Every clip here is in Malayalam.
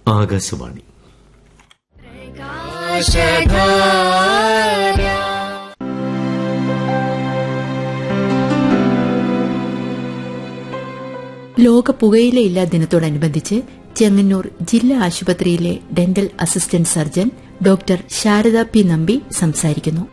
ആകാശവാണി ലോക പുകയിലയില്ലാ ദിനത്തോടനുബന്ധിച്ച് ചെങ്ങന്നൂർ ജില്ലാ ആശുപത്രിയിലെ dental assistant surgeon doctor Sharada P Nambi സംസാരിക്കുന്നു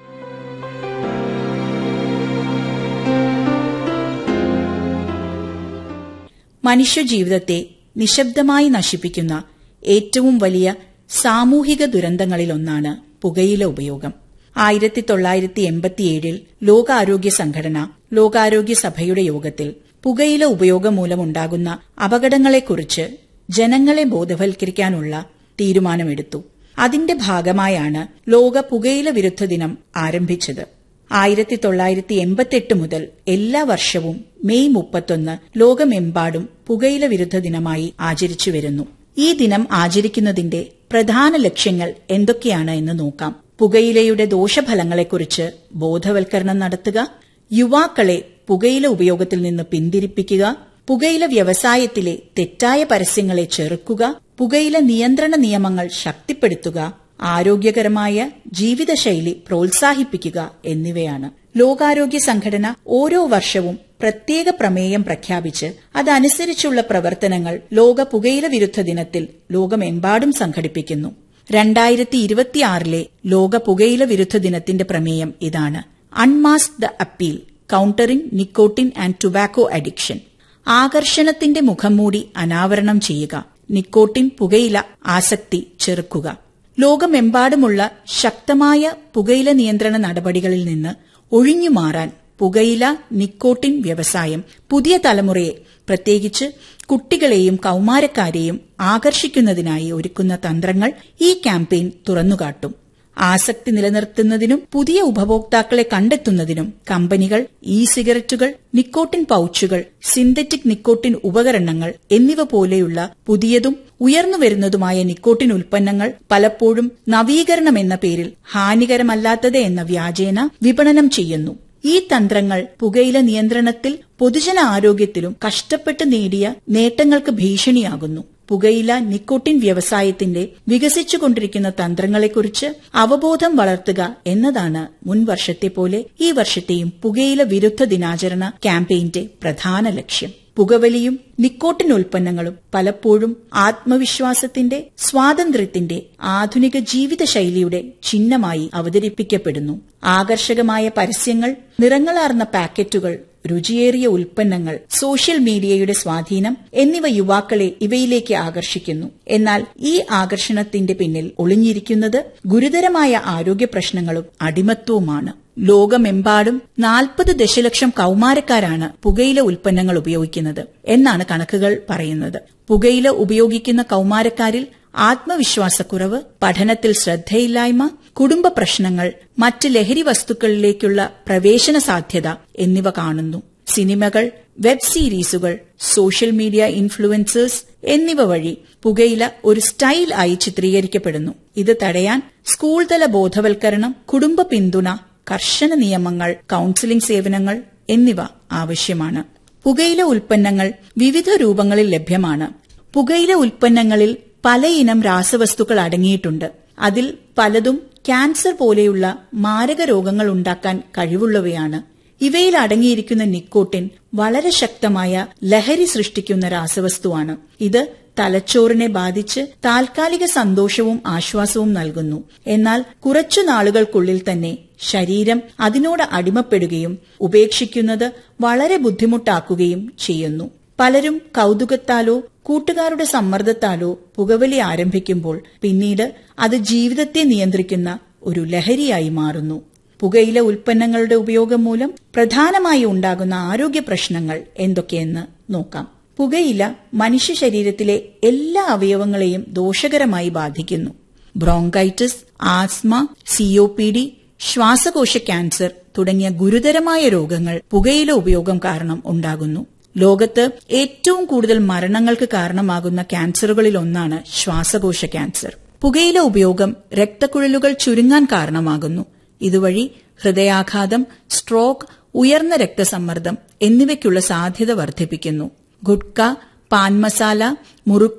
മനുഷ്യജീവിതത്തെ നിശബ്ദമായി നശിപ്പിക്കുന്ന ഏറ്റവും വലിയ സാമൂഹിക ദുരന്തങ്ങളിലൊന്നാണ് പുകയില ഉപയോഗം ആയിരത്തി തൊള്ളായിരത്തി എൺപത്തിയേഴിൽ ലോകാരോഗ്യ സംഘടന ലോകാരോഗ്യ സഭയുടെ യോഗത്തിൽ പുകയില ഉപയോഗം മൂലമുണ്ടാകുന്ന അപകടങ്ങളെക്കുറിച്ച് ജനങ്ങളെ ബോധവൽക്കരിക്കാനുള്ള തീരുമാനമെടുത്തു അതിന്റെ ഭാഗമായാണ് ലോക പുകയില വിരുദ്ധ ദിനം ആരംഭിച്ചത് ആയിരത്തി തൊള്ളായിരത്തി എൺപത്തെട്ട് മുതൽ എല്ലാ വർഷവും മെയ് മുപ്പത്തൊന്ന് ലോകമെമ്പാടും പുകയില വിരുദ്ധ ദിനമായി ആചരിച്ചുവരുന്നു ഈ ദിനം ആചരിക്കുന്നതിന്റെ പ്രധാന ലക്ഷ്യങ്ങൾ എന്തൊക്കെയാണ് എന്ന് നോക്കാം പുകയിലയുടെ ദോഷഫലങ്ങളെക്കുറിച്ച് ബോധവൽക്കരണം നടത്തുക യുവാക്കളെ പുകയില ഉപയോഗത്തിൽ നിന്ന് പിന്തിരിപ്പിക്കുക പുകയില വ്യവസായത്തിലെ തെറ്റായ പരസ്യങ്ങളെ ചെറുക്കുക പുകയില നിയന്ത്രണ നിയമങ്ങൾ ശക്തിപ്പെടുത്തുക ആരോഗ്യകരമായ ജീവിതശൈലി പ്രോത്സാഹിപ്പിക്കുക എന്നിവയാണ് ലോകാരോഗ്യ സംഘടന ഓരോ വർഷവും പ്രത്യേക പ്രമേയം പ്രഖ്യാപിച്ച് അതനുസരിച്ചുള്ള പ്രവർത്തനങ്ങൾ ലോക പുകയില വിരുദ്ധ ദിനത്തിൽ ലോകമെമ്പാടും സംഘടിപ്പിക്കുന്നു രണ്ടായിരത്തി ഇരുപത്തിയാറിലെ ലോക പുകയില വിരുദ്ധ ദിനത്തിന്റെ പ്രമേയം ഇതാണ് unmask the appeal countering nicotine and tobacco addiction ആകർഷണത്തിന്റെ മുഖംമൂടി അനാവരണം ചെയ്യുക നിക്കോട്ടിൻ പുകയില ആസക്തി ചെറുക്കുക ലോകമെമ്പാടുമുള്ള ശക്തമായ പുകയില നിയന്ത്രണ നടപടികളിൽ നിന്ന് ഒഴിഞ്ഞുമാറാൻ പുകയില നിക്കോട്ടിൻ വ്യവസായം പുതിയ തലമുറയെ പ്രത്യേകിച്ച് കുട്ടികളെയും കൌമാരക്കാരെയും ആകർഷിക്കുന്നതിനായി ഒരുക്കുന്ന തന്ത്രങ്ങൾ ഈ ക്യാമ്പയിൻ തുറന്നുകാട്ടും ആസക്തി നിലനിർത്തുന്നതിനും പുതിയ ഉപഭോക്താക്കളെ കണ്ടെത്തുന്നതിനും കമ്പനികൾ ഇ സിഗരറ്റുകൾ നിക്കോട്ടിൻ പൌച്ചുകൾ സിന്തറ്റിക് നിക്കോട്ടിൻ ഉപകരണങ്ങൾ എന്നിവ പോലെയുള്ള പുതിയതും ഉയർന്നുവരുന്നതുമായ നിക്കോട്ടിൻ ഉൽപ്പന്നങ്ങൾ പലപ്പോഴും നവീകരണം എന്ന പേരിൽ ഹാനികരമല്ലാത്തത് എന്ന വ്യാജേന വിപണനം ചെയ്യുന്നു ഈ തന്ത്രങ്ങൾ പുകയില നിയന്ത്രണത്തിൽ പൊതുജന ആരോഗ്യത്തിലും കഷ്ടപ്പെട്ട് നേടിയ നേട്ടങ്ങൾക്ക് ഭീഷണിയാകുന്നു പുകയില നിക്കോട്ടിൻ വ്യവസായത്തിന്റെ വികസിച്ചുകൊണ്ടിരിക്കുന്ന തന്ത്രങ്ങളെക്കുറിച്ച് അവബോധം വളർത്തുക എന്നതാണ് മുൻ വർഷത്തെ പോലെ ഈ വർഷത്തെയും പുകയില വിരുദ്ധ ദിനാചരണ ക്യാമ്പയിന്റെ പ്രധാന ലക്ഷ്യം പുകവലിയും നിക്കോട്ടിൻ ഉൽപ്പന്നങ്ങളും പലപ്പോഴും ആത്മവിശ്വാസത്തിന്റെ സ്വാതന്ത്ര്യത്തിന്റെ ആധുനിക ജീവിതശൈലിയുടെ ചിഹ്നമായി അവതരിപ്പിക്കപ്പെടുന്നു ആകർഷകമായ പരസ്യങ്ങൾ നിറങ്ങളാർന്ന പാക്കറ്റുകൾ രുചിയേറിയ ഉൽപ്പന്നങ്ങൾ സോഷ്യൽ മീഡിയയുടെ സ്വാധീനം എന്നിവ യുവാക്കളെ ഇവയിലേക്ക് ആകർഷിക്കുന്നു എന്നാൽ ഈ ആകർഷണത്തിന്റെ പിന്നിൽ ഒളിഞ്ഞിരിക്കുന്നത് ഗുരുതരമായ ആരോഗ്യ പ്രശ്നങ്ങളും അടിമത്വവുമാണ് ലോകമെമ്പാടും നാൽപ്പത് ദശലക്ഷം കൌമാരക്കാരാണ് പുകയില ഉൽപ്പന്നങ്ങൾ ഉപയോഗിക്കുന്നത് എന്നാണ് കണക്കുകൾ പറയുന്നത് പുകയില ഉപയോഗിക്കുന്ന കൌമാരക്കാരിൽ ആത്മവിശ്വാസക്കുറവ് പഠനത്തിൽ ശ്രദ്ധയില്ലായ്മ കുടുംബ പ്രശ്നങ്ങൾ മറ്റ് ലഹരി വസ്തുക്കളിലേക്കുള്ള പ്രവേശന സാധ്യത എന്നിവ കാണുന്നു സിനിമകൾ വെബ് സീരീസുകൾ സോഷ്യൽ മീഡിയ ഇൻഫ്ലുവൻസേഴ്സ് എന്നിവ വഴി പുകയില ഒരു സ്റ്റൈൽ ആയി ചിത്രീകരിക്കപ്പെടുന്നു ഇത് തടയാൻ സ്കൂൾ തല ബോധവൽക്കരണം കുടുംബ പിന്തുണ കർശന നിയമങ്ങൾ കൌൺസിലിംഗ് സേവനങ്ങൾ എന്നിവ ആവശ്യമാണ് പുകയില ഉൽപ്പന്നങ്ങൾ വിവിധ രൂപങ്ങളിൽ ലഭ്യമാണ് പുകയില ഉൽപ്പന്നങ്ങളിൽ പലയിനം രാസവസ്തുക്കൾ അടങ്ങിയിട്ടുണ്ട് അതിൽ പലതും ക്യാൻസർ പോലെയുള്ള മാരക രോഗങ്ങൾ ഉണ്ടാക്കാൻ കഴിവുള്ളവയാണ് ഇവയിൽ അടങ്ങിയിരിക്കുന്ന നിക്കോട്ടിൻ വളരെ ശക്തമായ ലഹരി സൃഷ്ടിക്കുന്ന രാസവസ്തുവാണ് ഇത് തലച്ചോറിനെ ബാധിച്ച് താൽക്കാലിക സന്തോഷവും ആശ്വാസവും നൽകുന്നു എന്നാൽ കുറച്ചു നാളുകൾക്കുള്ളിൽ തന്നെ ശരീരം അതിനോട് അടിമപ്പെടുകയും ഉപേക്ഷിക്കുന്നത് വളരെ ബുദ്ധിമുട്ടാക്കുകയും ചെയ്യുന്നു പലരും കൗതുകത്താലോ കൂട്ടുകാരുടെ സമ്മർദ്ദത്താലോ പുകവലി ആരംഭിക്കുമ്പോൾ പിന്നീട് അത് ജീവിതത്തെ നിയന്ത്രിക്കുന്ന ഒരു ലഹരിയായി മാറുന്നു പുകയില ഉൽപ്പന്നങ്ങളുടെ ഉപയോഗം മൂലം പ്രധാനമായി ഉണ്ടാകുന്ന ആരോഗ്യ പ്രശ്നങ്ങൾ എന്തൊക്കെയെന്ന് നോക്കാം പുകയില മനുഷ്യ ശരീരത്തിലെ എല്ലാ അവയവങ്ങളെയും ദോഷകരമായി ബാധിക്കുന്നു ബ്രോങ്കൈറ്റിസ് ആസ്മ സിഒപിഡി ശ്വാസകോശ ക്യാൻസർ തുടങ്ങിയ ഗുരുതരമായ രോഗങ്ങൾ പുകയില ഉപയോഗം കാരണം ഉണ്ടാകുന്നു ലോകത്ത് ഏറ്റവും കൂടുതൽ മരണങ്ങൾക്ക് കാരണമാകുന്ന ക്യാൻസറുകളിൽ ഒന്നാണ് ശ്വാസകോശ ക്യാൻസർ പുകയില ഉപയോഗം രക്തക്കുഴലുകൾ ചുരുങ്ങാൻ കാരണമാകുന്നു ഇതുവഴി ഹൃദയാഘാതം സ്ട്രോക്ക് ഉയർന്ന രക്തസമ്മർദ്ദം എന്നിവയ്ക്കുള്ള സാധ്യത വർദ്ധിപ്പിക്കുന്നു ഗുഡ്ക പാൻ മസാല മുറുക്ക്